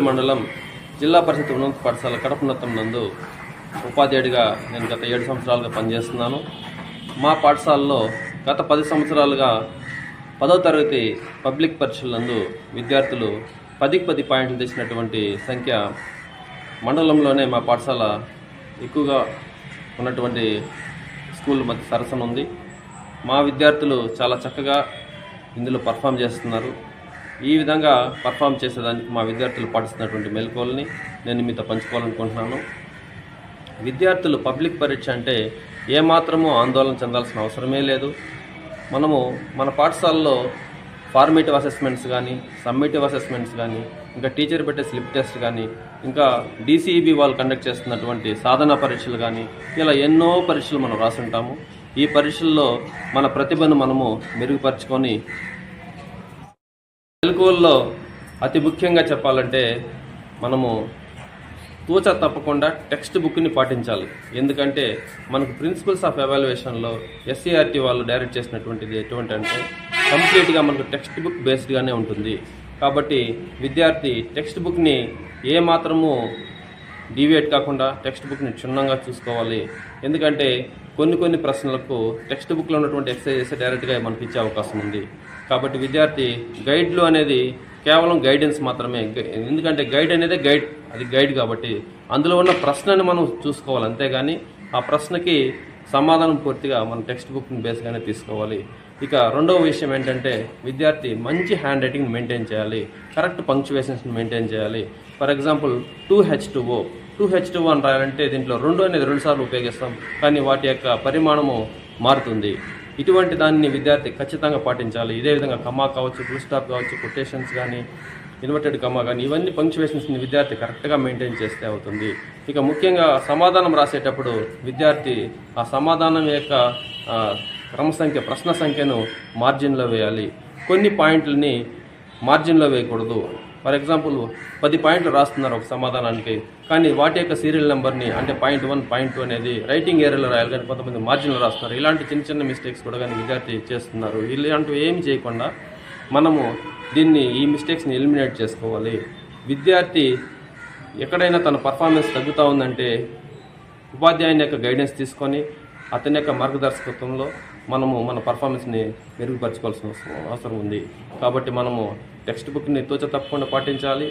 మండలం జిల్లా పరిషత్ ఉన్నత పాఠశాల కడపనత్తం నందు ఉపాధ్యాయుడిగా నేను గత ఏడు సంవత్సరాలుగా పనిచేస్తున్నాను మా పాఠశాలలో గత పది సంవత్సరాలుగా పదో తరగతి పబ్లిక్ పరీక్షల నందు విద్యార్థులు పదికి పది పాయింట్లు తెచ్చినటువంటి సంఖ్య మండలంలోనే మా పాఠశాల ఎక్కువగా ఉన్నటువంటి స్కూల్ మధ్య సరసన ఉంది మా విద్యార్థులు చాలా చక్కగా ఇందులో పర్ఫామ్ చేస్తున్నారు ఈ విధంగా పర్ఫామ్ చేసేదానికి మా విద్యార్థులు పాటిస్తున్నటువంటి మెలకువల్ని నేను మీతో పంచుకోవాలనుకుంటున్నాను విద్యార్థులు పబ్లిక్ పరీక్ష అంటే ఏమాత్రమూ ఆందోళన చెందాల్సిన అవసరమే లేదు మనము మన పాఠశాలలో ఫార్మేటివ్ అసెస్మెంట్స్ కానీ సమ్మేటివ్ అసెస్మెంట్స్ కానీ ఇంకా టీచర్ పెట్టే స్లిప్ టెస్ట్ కానీ ఇంకా డీసీఈబీ వాళ్ళు కండక్ట్ చేస్తున్నటువంటి సాధన పరీక్షలు కానీ ఇలా ఎన్నో పరీక్షలు మనం రాసుంటాము ఈ పరీక్షల్లో మన ప్రతిభను మనము మెరుగుపరుచుకొని మెలకువల్లో అతి ముఖ్యంగా చెప్పాలంటే మనము తూచ తప్పకుండా టెక్స్ట్ బుక్ని పాటించాలి ఎందుకంటే మనకు ప్రిన్సిపల్స్ ఆఫ్ ఎవాల్యుయేషన్లో ఎస్సీఆర్టీ వాళ్ళు డైరెక్ట్ చేసినటువంటిది ఎటువంటి అంటే కంప్లీట్గా మనకు టెక్స్ట్ బుక్ బేస్డ్గానే ఉంటుంది కాబట్టి విద్యార్థి టెక్స్ట్ బుక్ని ఏ మాత్రము డీవియేట్ కాకుండా టెక్స్ట్ బుక్ని క్షుణ్ణంగా చూసుకోవాలి ఎందుకంటే కొన్ని కొన్ని ప్రశ్నలకు టెక్స్ట్ బుక్లో ఉన్నటువంటి ఎక్సర్సైజెస్ డైరెక్ట్గా మనకి ఇచ్చే అవకాశం ఉంది కాబట్టి విద్యార్థి గైడ్లు అనేది కేవలం గైడెన్స్ మాత్రమే గై- ఎందుకంటే గైడ్ అనేది గైడ్ అది గైడ్ కాబట్టి అందులో ఉన్న ప్రశ్నని మనం చూసుకోవాలి అంతేగాని ఆ ప్రశ్నకి సమాధానం పూర్తిగా మన టెక్స్ట్ బుక్ని బేస్గానే తీసుకోవాలి ఇక రెండవ విషయం ఏంటంటే విద్యార్థి మంచి హ్యాండ్ రైటింగ్ మెయింటైన్ చేయాలి కరెక్ట్ పంక్చువేషన్స్ మెయింటైన్ చేయాలి for example two H two O two H two అని రాయాలంటే దీంట్లో రెండు అనేది రెండు సార్లు ఉపయోగిస్తాం కానీ వాటి యొక్క పరిమాణము మారుతుంది ఇటువంటి దాన్ని విద్యార్థి ఖచ్చితంగా పాటించాలి ఇదే విధంగా కమా కావచ్చు ఫుల్ స్టాప్ కావచ్చు కొటేషన్స్ కానీ ఇన్వర్టెడ్ కమా కానీ ఇవన్నీ పంక్చువేషన్స్ని విద్యార్థి కరెక్ట్గా మెయింటైన్ చేస్తే అవుతుంది ఇక ముఖ్యంగా సమాధానం రాసేటప్పుడు విద్యార్థి ఆ సమాధానం యొక్క ఆ, క్రమ సంఖ్య ప్రశ్న సంఖ్యను మార్జిన్లో వేయాలి కొన్ని పాయింట్లని మార్జిన్లో వేయకూడదు ఫర్ ఎగ్జాంపుల్ పది పాయింట్లు రాస్తున్నారు ఒక సమాధానానికి కానీ వాటి యొక్క సీరియల్ నెంబర్ని అంటే పాయింట్ వన్ పాయింట్ టూ అనేది రైటింగ్ ఏరియాలో రాయాలి కానీ కొంతమంది మార్జిన్లో రాస్తున్నారు ఇలాంటి చిన్న చిన్న మిస్టేక్స్ కూడా కానీ విద్యార్థి చేస్తున్నారు ఇలాంటివి ఏం చేయకుండా మనము దీన్ని ఈ మిస్టేక్స్ని ఎలిమినేట్ చేసుకోవాలి విద్యార్థి ఎక్కడైనా తన పర్ఫార్మెన్స్ తగ్గుతూ ఉందంటే ఉపాధ్యాయుని యొక్క గైడెన్స్ తీసుకొని అతని యొక్క మార్గదర్శకత్వంలో మనము మన పర్ఫార్మెన్స్ని మెరుగుపరచుకోవాల్సిన అవసరం- అవసరం ఉంది కాబట్టి మనము టెక్స్ట్ బుక్ని తూచ తప్పకుండా పాటించాలి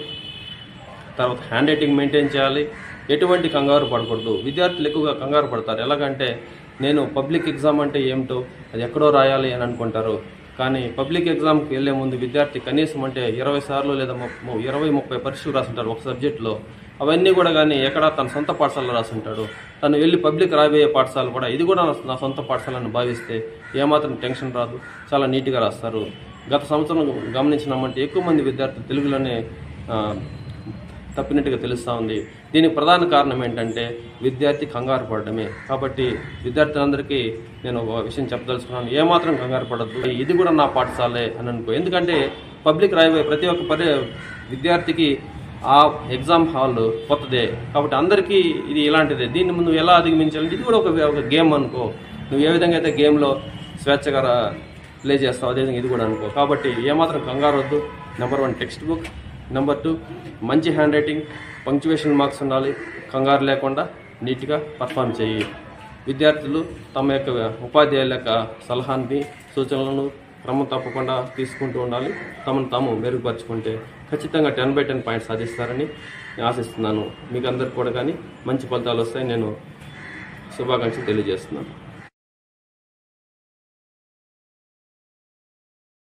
తర్వాత హ్యాండ్ రైటింగ్ మెయింటైన్ చేయాలి ఎటువంటి కంగారు పడకూడదు విద్యార్థులు ఎక్కువగా కంగారు పడతారు ఎలాగంటే నేను పబ్లిక్ ఎగ్జామ్ అంటే ఏమిటో అది ఎక్కడో రాయాలి అని అనుకుంటారు కానీ పబ్లిక్ ఎగ్జామ్కి వెళ్ళే ముందు విద్యార్థి కనీసం అంటే ఇరవై సార్లు లేదా ము- ఇరవై ముప్పై పరీక్షలు రాసుంటారు ఒక సబ్జెక్ట్లో అవన్నీ కూడా కానీ ఎక్కడ తన సొంత పాఠశాలలో రాసుంటాడు తను వెళ్ళి పబ్లిక్ రాబోయే పాఠశాల కూడా ఇది కూడా నా- నా సొంత పాఠశాలను భావిస్తే ఏమాత్రం టెన్షన్ రాదు చాలా నీట్గా రాస్తారు గత సంవత్సరం గమనించినామంటే ఎక్కువ మంది విద్యార్థులు తెలుగులోనే ఆ, తప్పినట్టుగా తెలుస్తూ ఉంది దీనికి ప్రధాన కారణం ఏంటంటే విద్యార్థి కంగారు పడడమే కాబట్టి విద్యార్థులందరికీ నేను ఒక విషయం చెప్పదలుచుకున్నాను ఏమాత్రం కంగారు పడద్దు ఇది కూడా నా పాఠశాలే అని అనుకో ఎందుకంటే పబ్లిక్ రాయబోయే ప్రతి ఒక్క పరి విద్యార్థికి ఆ ఎగ్జామ్ హాల్ కొత్తదే కాబట్టి అందరికీ ఇది ఇలాంటిదే దీన్ని నువ్వు ఎలా అధిగమించాలంటే ఇది కూడా ఒక ఒక గేమ్ అనుకో నువ్వు ఏ విధంగా అయితే గేమ్లో స్వేచ్ఛగా రా- ప్లే చేస్తావు అదేవిధంగా ఇది కూడా అనుకో కాబట్టి ఏమాత్రం కంగారు వద్దు number one text book number two మంచి హ్యాండ్ రైటింగ్ పంక్చువేషన్ మార్క్స్ ఉండాలి కంగారు లేకుండా నీట్గా పర్ఫామ్ చేయి విద్యార్థులు తమ యొక్క ఉపాధ్యాయుల యొక్క సలహాన్ని సూచనలను క్రమం తప్పకుండా తీసుకుంటూ ఉండాలి తమను తాము మెరుగుపరుచుకుంటే ఖచ్చితంగా టెన్ బై టెన్ పాయింట్స్ సాధిస్తారని నేను ఆశిస్తున్నాను మీకు అందరికి కూడా కానీ మంచి ఫలితాలు వస్తాయి నేను శుభాకాంక్షలు తెలియజేస్తున్నాను